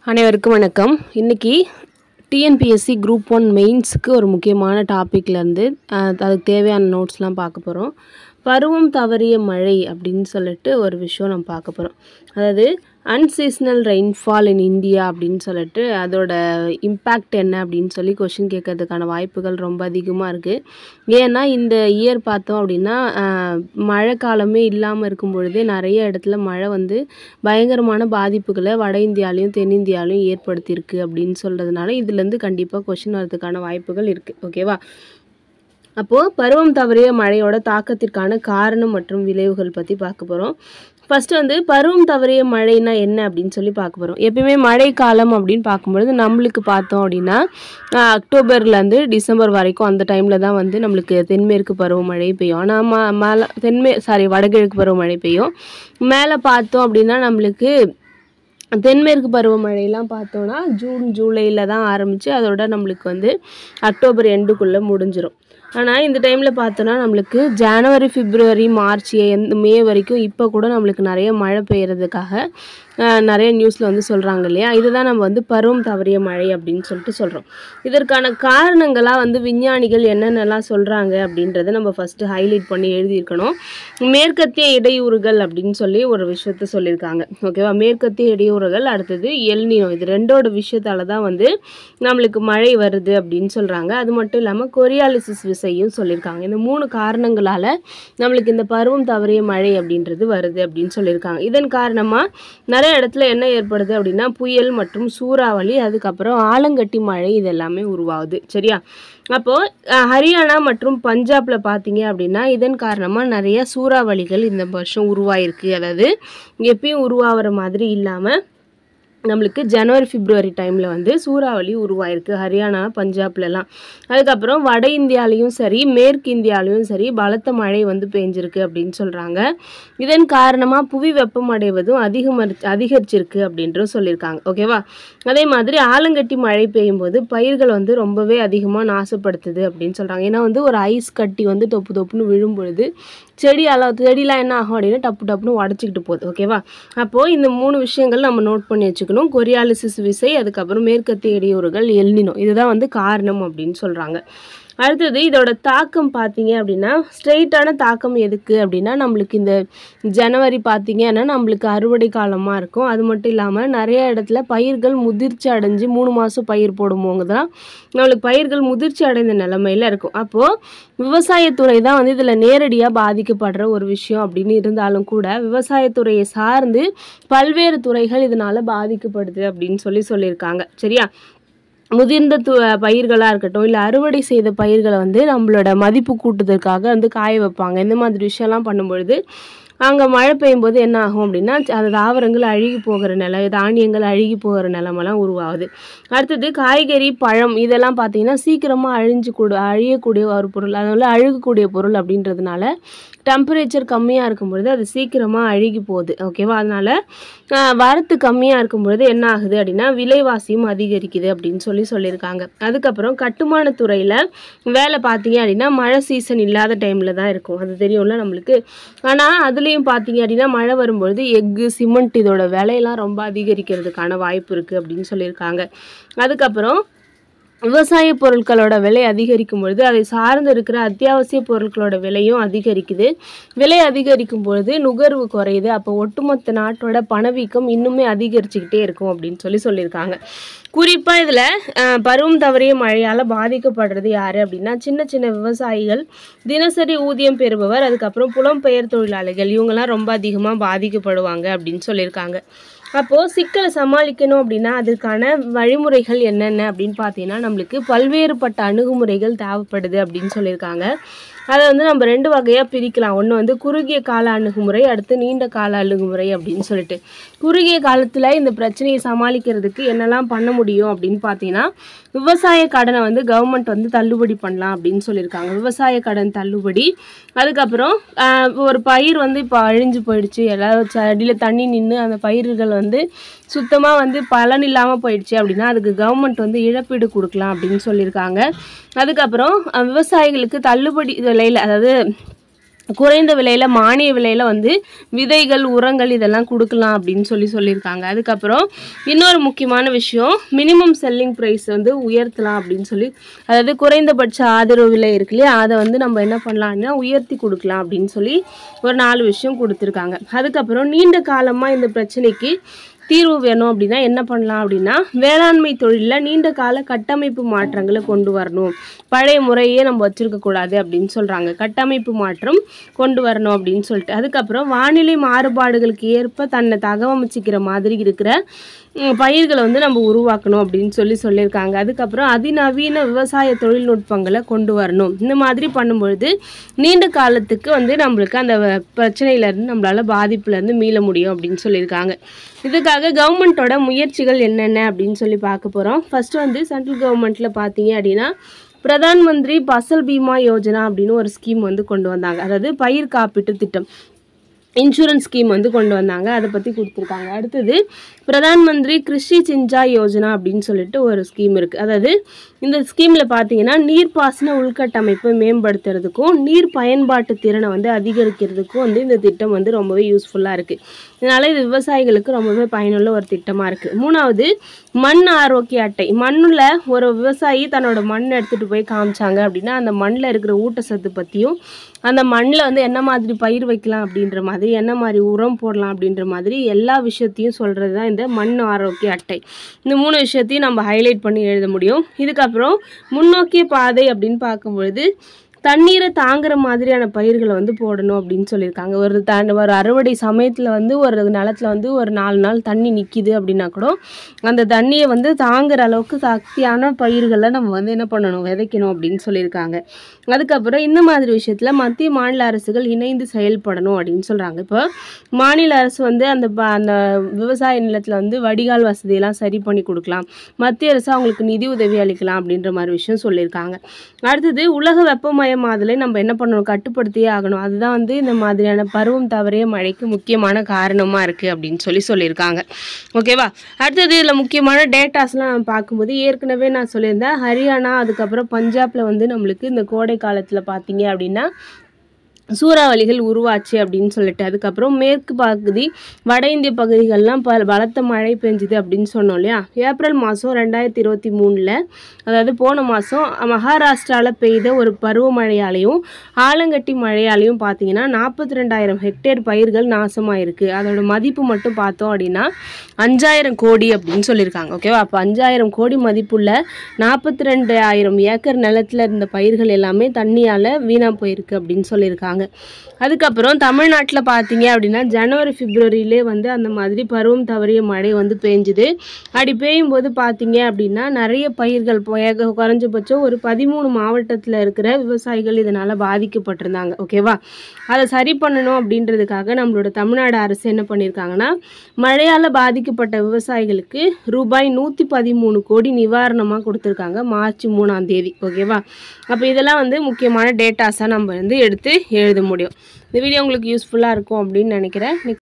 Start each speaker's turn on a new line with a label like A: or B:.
A: அனைவருக்கும் வணக்கம் இன்னைக்கு டிஎன்பிஎஸ்சி குரூப் ஒன் மெயின்ஸுக்கு ஒரு முக்கியமான டாப்பிக்லேருந்து அதுக்கு தேவையான நோட்ஸ்லாம் பார்க்க போகிறோம் பருவம் தவறிய மழை அப்படின்னு சொல்லிட்டு ஒரு விஷயம் நம்ம பார்க்க போகிறோம் அதாவது அன்சீசனல் ரெயின்ஃபால் இன் இந்தியா அப்படின்னு சொல்லிட்டு அதோட இம்பேக்ட் என்ன அப்படின்னு சொல்லி கொஷின் கேட்கறதுக்கான வாய்ப்புகள் ரொம்ப அதிகமாக இருக்குது ஏன்னா இந்த இயர் பார்த்தோம் அப்படின்னா ஆஹ், மழை காலமே இல்லாமல் இருக்கும் பொழுதே நிறைய இடத்துல மழை வந்து பயங்கரமான பாதிப்புகளை வட இந்தியாலையும் தென்னிந்தியாலையும் ஏற்படுத்தியிருக்கு அப்படின்னு சொல்கிறதுனால இதுலேருந்து கண்டிப்பாக கொஷின் வரதுக்கான வாய்ப்புகள் இருக்குது ஓகேவா அப்போது பருவம் தவறிய மழையோட தாக்கத்திற்கான காரணம் மற்றும் விளைவுகள் பற்றி பார்க்க போகிறோம் ஃபர்ஸ்ட் வந்து பருவம் தவறிய மழைனா என்ன அப்படின்னு சொல்லி பார்க்க போகிறோம் எப்பயுமே மழை காலம் அப்படின்னு பார்க்கும்பொழுது நம்மளுக்கு பார்த்தோம் அப்படின்னா ஆஹ், அக்டோபர்லேருந்து டிசம்பர் வரைக்கும் அந்த டைமில் தான் வந்து நம்மளுக்கு தென்மேற்கு பருவமழை பெய்யும் ஆனால் ம மேலே தென்மே சாரி வடகிழக்கு பருவமழை பெய்யும் மேலே பார்த்தோம் அப்படின்னா நம்மளுக்கு தென்மேற்கு பருவமழையெல்லாம் பார்த்தோன்னா ஜூன் ஜூலையில் தான் ஆரம்பித்து அதோட நம்மளுக்கு வந்து அக்டோபர் எண்டுக்குள்ளே முடிஞ்சிடும் ஆனால் இந்த டைமில் பார்த்தோன்னா நம்மளுக்கு ஜனவரி பிப்ரவரி மார்ச் எந்த மே வரைக்கும் இப்போ கூட நம்மளுக்கு நிறைய மழை பெய்யறதுக்காக ஆஹ், நிறைய நியூஸில் வந்து சொல்கிறாங்க இல்லையா இதுதான் நம்ம வந்து பருவம் தவறிய மழை அப்படின்னு சொல்லிட்டு சொல்கிறோம் இதற்கான காரணங்களாக வந்து விஞ்ஞானிகள் என்னென்னலாம் சொல்கிறாங்க அப்படின்றத நம்ம ஃபஸ்ட்டு ஹைலைட் பண்ணி எழுதியிருக்கணும் மேற்கத்திய இடையூறுகள் அப்படின்னு சொல்லி ஒரு விஷயத்த சொல்லியிருக்காங்க ஓகேவா மேற்கத்திய இடையூறுகள் அடுத்தது எல்னினோ இது ரெண்டோட விஷயத்தால தான் வந்து நம்மளுக்கு மழை வருது அப்படின்னு சொல்கிறாங்க அது மட்டும் இல்லாமல் கொரியாலிசிஸ் விசையும் சொல்லியிருக்காங்க இந்த மூணு காரணங்களால் நம்மளுக்கு இந்த பருவம் தவறிய மழை அப்படின்றது வருது அப்படின்னு சொல்லியிருக்காங்க இதன் காரணமாக நிறைய இடத்துல என்ன ஏற்படுது அப்படின்னா புயல் மற்றும் சூறாவளி அதுக்கப்புறம் ஆலங்கட்டி மழை இது எல்லாமே உருவாகுது சரியா அப்போது ஹரியானா மற்றும் பஞ்சாப்ல பார்த்தீங்க அப்படின்னா இதன் காரணமாக நிறைய சூறாவளிகள் இந்த வருஷம் உருவாயிருக்கு அதாவது எப்பயும் உருவாகிற மாதிரி இல்லாமல் நம்மளுக்கு ஜனவரி பிப்ரவரி டைமில் வந்து சூறாவளி உருவாயிருக்கு ஹரியானா பஞ்சாப்லலாம் அதுக்கப்புறம் வட இந்தியாலையும் சரி மேற்கு இந்தியாலையும் சரி பலத்த மழை வந்து பெஞ்சிருக்கு அப்படின்னு சொல்கிறாங்க இதன் காரணமாக புவி வெப்பமடைவதும் அதிகமரி அதிகரிச்சிருக்கு அப்படின்றும் சொல்லியிருக்காங்க ஓகேவா அதே மாதிரி ஆலங்கட்டி மழை பெய்யும் போது பயிர்கள் வந்து ரொம்பவே அதிகமாக நாசப்படுத்துது அப்படின்னு சொல்கிறாங்க ஏன்னா வந்து ஒரு ஐஸ் கட்டி வந்து தொப்பு தொப்புன்னு விழும் பொழுது செடியெல்லாம் செடியெலாம் என்ன ஆகும் அப்படின்னா டப்பு டப்புன்னு உடச்சிக்கிட்டு போகுது ஓகேவா அப்போது இந்த மூணு விஷயங்கள் நம்ம நோட் பண்ணி வச்சுக்கணும் கொரியாலிசிஸ் விசை அதுக்கப்புறம் மேற்கத்திய இடையூறுகள் எல்னினோ இதுதான் வந்து காரணம் அப்படின்னு சொல்கிறாங்க அடுத்தது இதோட தாக்கம் பார்த்தீங்க அப்படின்னா ஸ்ட்ரெயிட்டான தாக்கம் எதுக்கு அப்படின்னா நம்மளுக்கு இந்த ஜனவரி பார்த்தீங்கன்னா நம்மளுக்கு அறுவடை காலமாக இருக்கும் அது மட்டும் இல்லாமல் நிறைய இடத்துல பயிர்கள் முதிர்ச்சி அடைஞ்சு மூணு மாதம் பயிர் போடும்போது தான் நம்மளுக்கு பயிர்கள் முதிர்ச்சி அடைந்த நிலமையில இருக்கும் அப்போது விவசாயத்துறை தான் வந்து இதில் நேரடியாக பாதிக்கப்படுற ஒரு விஷயம் அப்படின்னு இருந்தாலும் கூட விவசாயத்துறையை சார்ந்து பல்வேறு துறைகள் இதனால் பாதிக்கப்படுது அப்படின்னு சொல்லி சொல்லியிருக்காங்க சரியா முதிர்ந்த து பயிர்களாக இருக்கட்டும் இல்லை அறுவடை செய்த பயிர்களை வந்து நம்மளோட மதிப்பு கூட்டுதற்காக வந்து காய வைப்பாங்க இந்த மாதிரி விஷயம்லாம் பண்ணும்பொழுது அங்கே மழை பெய்யும்போது என்ன ஆகும் அப்படின்னா அந்த தாவரங்கள் அழுகி போகிற நிலை தானியங்கள் அழுகி போகிற நிலமெல்லாம் உருவாகுது அடுத்தது காய்கறி பழம் இதெல்லாம் பார்த்தீங்கன்னா சீக்கிரமாக அழிஞ்சு கூட அழியக்கூடிய ஒரு பொருள் அதனால அழுகக்கூடிய பொருள் அப்படின்றதுனால டெம்பரேச்சர் கம்மியாக இருக்கும் பொழுது அது சீக்கிரமாக அழுகி போகுது ஓகேவா அதனால ஆஹ், வரத்து கம்மியாக இருக்கும் பொழுது என்ன ஆகுது அப்படின்னா விலைவாசியும் அதிகரிக்குது அப்படின்னு சொல்லி சொல்லியிருக்காங்க அதுக்கப்புறம் கட்டுமான துறையில் வேலை பார்த்தீங்க அப்படின்னா மழை சீசன் இல்லாத டைமில் தான் இருக்கும் அது தெரியும்ல நம்மளுக்கு ஆனால் அதுலேயும் பார்த்தீங்க அப்படின்னா மழை வரும்பொழுது எஃகு சிமெண்ட் இதோட விலையெல்லாம் ரொம்ப அதிகரிக்கிறதுக்கான வாய்ப்பு இருக்குது அப்படின்னு சொல்லியிருக்காங்க அதுக்கப்புறம் விவசாய பொருட்களோட விலை அதிகரிக்கும் பொழுது அதை சார்ந்து இருக்கிற அத்தியாவசிய பொருட்களோட விலையும் அதிகரிக்குது விலை அதிகரிக்கும் பொழுது நுகர்வு குறையுது அப்போ ஒட்டுமொத்த நாட்டோட பணவீக்கம் இன்னுமே அதிகரிச்சுக்கிட்டே இருக்கும் அப்படின்னு சொல்லி சொல்லியிருக்காங்க குறிப்பாக இதில் பருவம் தவறிய மழையால் பாதிக்கப்படுறது யார் அப்படின்னா சின்ன சின்ன விவசாயிகள் தினசரி ஊதியம் பெறுபவர் அதுக்கப்புறம் புலம்பெயர் தொழிலாளிகள் இவங்கெல்லாம் ரொம்ப அதிகமாக பாதிக்கப்படுவாங்க அப்படின்னு சொல்லியிருக்காங்க அப்போது சிக்கலை சமாளிக்கணும் அப்படின்னா அதுக்கான வழிமுறைகள் என்னென்ன அப்படின்னு பார்த்தீங்கன்னா நம்மளுக்கு பல்வேறுபட்ட அணுகுமுறைகள் தேவைப்படுது அப்படின்னு சொல்லியிருக்காங்க அதை வந்து நம்ம ரெண்டு வகையாக பிரிக்கலாம் ஒன்று வந்து குறுகிய கால அணுகுமுறை அடுத்து நீண்ட கால அணுகுமுறை அப்படின்னு சொல்லிட்டு குறுகிய காலத்தில் இந்த பிரச்சனையை சமாளிக்கிறதுக்கு என்னெல்லாம் பண்ண முடியும் அப்படின்னு பார்த்தீங்கன்னா விவசாய கடனை வந்து கவர்மெண்ட் வந்து தள்ளுபடி பண்ணலாம் அப்படின்னு சொல்லியிருக்காங்க விவசாய கடன் தள்ளுபடி அதுக்கப்புறம் ஆஹ், ஒரு பயிர் வந்து இப்போ அழிஞ்சு போயிடுச்சு எல்லாரும் செடியில் தண்ணி நின்று அந்த பயிர்கள் வந்து சுத்தமாக வந்து பலன் இல்லாமல் போயிடுச்சு அப்படின்னா அதுக்கு கவர்மெண்ட் வந்து இழப்பீடு கொடுக்கலாம் அப்படின்னு சொல்லியிருக்காங்க அதுக்கப்புறம் அஹ், விவசாயிகளுக்கு தள்ளுபடி விலையில் அதாவது குறைந்த விலையில் மானிய விலையில் வந்து விதைகள் உரங்கள் இதெல்லாம் கொடுக்கலாம் அப்படின்னு சொல்லி சொல்லியிருக்காங்க அதுக்கப்புறம் இன்னொரு முக்கியமான விஷயம் மினிமம் செல்லிங் ப்ரைஸ் வந்து உயர்த்தலாம் அப்படின்னு சொல்லி அதாவது குறைந்தபட்ச ஆதரவு விலை இருக்கு இல்லையா அதை வந்து நம்ம என்ன பண்ணலாம்னா உயர்த்தி கொடுக்கலாம் அப்படின்னு சொல்லி ஒரு நாலு விஷயம் கொடுத்துருக்காங்க அதுக்கப்புறம் நீண்ட காலமாக இந்த பிரச்சனைக்கு தீர்வு வேணும் அப்படின்னா என்ன பண்ணலாம் அப்படின்னா வேளாண்மை தொழிலில் நீண்ட கால கட்டமைப்பு மாற்றங்களை கொண்டு வரணும் பழைய முறையே நம்ம வச்சிருக்க கூடாது அப்படின்னு சொல்கிறாங்க கட்டமைப்பு மாற்றம் கொண்டு வரணும் அப்படின்னு சொல்லிட்டு அதுக்கப்புறம் வானிலை மாறுபாடுகளுக்கு ஏற்ப தன்னை தகவமைச்சிக்கிற மாதிரி இருக்கிற ம், பயிர்களை வந்து நம்ம உருவாக்கணும் அப்படின்னு சொல்லி சொல்லியிருக்காங்க அதுக்கப்புறம் அதிநவீன விவசாய தொழில்நுட்பங்களை கொண்டு வரணும் இந்த மாதிரி பண்ணும்பொழுது நீண்ட காலத்துக்கு வந்து நம்மளுக்கு அந்த வ- பிரச்சனையிலேருந்து நம்மளால பாதிப்புலேருந்து மீள முடியும் அப்படின்னு சொல்லியிருக்காங்க இதுக்காக கவர்மெண்ட்டோட முயற்சிகள் என்னென்ன அப்படின்னு சொல்லி பார்க்க போகிறோம் ஃபர்ஸ்ட் வந்து சென்ட்ரல் கவர்மெண்ட்டில் பார்த்தீங்க அப்படின்னா பிரதான் மந்திரி பசல் பீமா யோஜனா அப்படின்னு ஒரு ஸ்கீம் வந்து கொண்டு வந்தாங்க அதாவது பயிர் காப்பீட்டு திட்டம் இன்சூரன்ஸ் ஸ்கீம் வந்து கொண்டு வந்தாங்க அதை பற்றி கொடுத்துருக்காங்க அடுத்தது பிரதான் மந்திரி கிருஷி சிஞ்சா யோஜனா அப்படின்னு சொல்லிட்டு ஒரு ஸ்கீம் இருக்குது அதாவது இந்த ஸ்கீமில் பார்த்தீங்கன்னா நீர்ப்பாசன உள்கட்டமைப்பை மேம்படுத்துறதுக்கும் நீர் பயன்பாட்டு திறனை வந்து அதிகரிக்கிறதுக்கும் வந்து இந்த திட்டம் வந்து ரொம்பவே யூஸ்ஃபுல்லாக இருக்குது இதனால் இது விவசாயிகளுக்கு ரொம்பவே பயனுள்ள ஒரு திட்டமாக இருக்குது மூணாவது மண் ஆரோக்கிய அட்டை மண்ணில் ஒரு விவசாயி தன்னோட மண் எடுத்துகிட்டு போய் காமிச்சாங்க அப்படின்னா அந்த மண்ணில் இருக்கிற ஊட்டச்சத்து பற்றியும் அந்த மண்ணில் வந்து என்ன மாதிரி பயிர் வைக்கலாம் அப்படின்ற மாதிரி என்ன மாதிரி உரம் போடலாம் அப்படின்ற மாதிரி எல்லா விஷயத்தையும் சொல்கிறது தான் இந்த மண் ஆரோக்கிய அட்டை இந்த மூணு விஷயத்தையும் நம்ம ஹைலைட் பண்ணி எழுத முடியும் இதுக்கப்புறம் முன்னோக்கிய பாதை அப்படின்னு பார்க்கும்பொழுது தண்ணீரை தாங்குற மாதிரியான பயிர்களை வந்து போடணும் அப்படின்னு சொல்லியிருக்காங்க ஒரு த ஒரு அறுவடை சமயத்தில் வந்து ஒரு நிலத்துல வந்து ஒரு நாலு நாள் தண்ணி நிற்கிது அப்படின்னா கூட அந்த தண்ணியை வந்து தாங்குற அளவுக்கு சக்தியான பயிர்களை நம்ம வந்து என்ன பண்ணணும் விதைக்கணும் அப்படின்னு சொல்லியிருக்காங்க அதுக்கப்புறம் இந்த மாதிரி விஷயத்தில் மத்திய மாநில அரசுகள் இணைந்து செயல்படணும் அப்படின்னு சொல்கிறாங்க இப்போ மாநில அரசு வந்து அந்த ப- அந்த விவசாய நிலத்தில் வந்து வடிகால் வசதியெல்லாம் சரி பண்ணி கொடுக்கலாம் மத்திய அரசு அவங்களுக்கு நிதி உதவி அளிக்கலாம் அப்படின்ற மாதிரி விஷயம் சொல்லியிருக்காங்க அடுத்தது உலக வெப்பமயமாதலை நம்ம என்ன பண்ணணும் கட்டுப்படுத்தியே ஆகணும் அதுதான் வந்து இந்த மாதிரியான பருவம் தவறிய மழைக்கு முக்கியமான காரணமாக இருக்குது அப்படின்னு சொல்லி சொல்லியிருக்காங்க ஓகேவா அடுத்தது இதில் முக்கியமான டேட்டாஸ்லாம் நம்ம பார்க்கும்போது ஏற்கனவே நான் சொல்லியிருந்தேன் ஹரியானா அதுக்கப்புறம் பஞ்சாப்ல வந்து நம்மளுக்கு இந்த கோடை காலத்தில் பார்த்தீங்க அப்படின்னா சூறாவளிகள் உருவாச்சு அப்படின்னு சொல்லிட்டு அதுக்கப்புறம் மேற்கு பகுதி வட இந்திய பகுதிகள்லாம் ப பலத்த மழை பெஞ்சுது அப்படின்னு சொன்னோம் இல்லையா ஏப்ரல் மாதம் ரெண்டாயிரத்தி இருபத்தி மூணில் அதாவது போன மாதம் மகாராஷ்டிராவில் பெய்த ஒரு பருவமழையாலையும் ஆலங்கட்டி மழையாலையும் பார்த்தீங்கன்னா நாற்பத்தி ரெண்டாயிரம் ஹெக்டேர் பயிர்கள் நாசமாயிருக்கு அதோட மதிப்பு மட்டும் பார்த்தோம் அப்படின்னா அஞ்சாயிரம் கோடி அப்படின்னு சொல்லியிருக்காங்க ஓகேவா அப்போ அஞ்சாயிரம் கோடி மதிப்புள்ள நாற்பத்தி ரெண்டு ஆயிரம் ஏக்கர் நிலத்துல இருந்த பயிர்கள் எல்லாமே தண்ணியால் வீணாக போயிருக்கு அப்படின்னு சொல்லியிருக்காங்க அதுக்கப்புறம் தமிழ்நாட்டில் பார்த்தீங்க அப்படின்னா ஜனவரி பிப்ரவரியிலே வந்து அந்த மாதிரி பருவம் தவறிய மழை வந்து பேஞ்சுது அப்படி பெய்யும்போது பார்த்தீங்க அப்படின்னா நிறைய பயிர்கள் போய குறைஞ்சபட்சம் ஒரு பதிமூணு மாவட்டத்தில் இருக்கிற விவசாயிகள் இதனால் பாதிக்கப்பட்டிருந்தாங்க ஓகேவா அதை சரி பண்ணணும் அப்படின்றதுக்காக நம்மளோட தமிழ்நாடு அரசு என்ன பண்ணியிருக்காங்கன்னா மழையால் பாதிக்கப்பட்ட விவசாயிகளுக்கு ரூபாய் நூற்றி பதிமூணு கோடி நிவாரணமாக கொடுத்துருக்காங்க மார்ச் மூணாம் தேதி ஓகேவா அப்போ இதெல்லாம் வந்து முக்கியமான டேட்டாஸாக நம்ம வந்து எடுத்து எழுத முடியும் இந்த வீடியோ உங்களுக்கு யூஸ்ஃபுல்லாக இருக்கும் அப்படின்னு நினைக்கிறேன்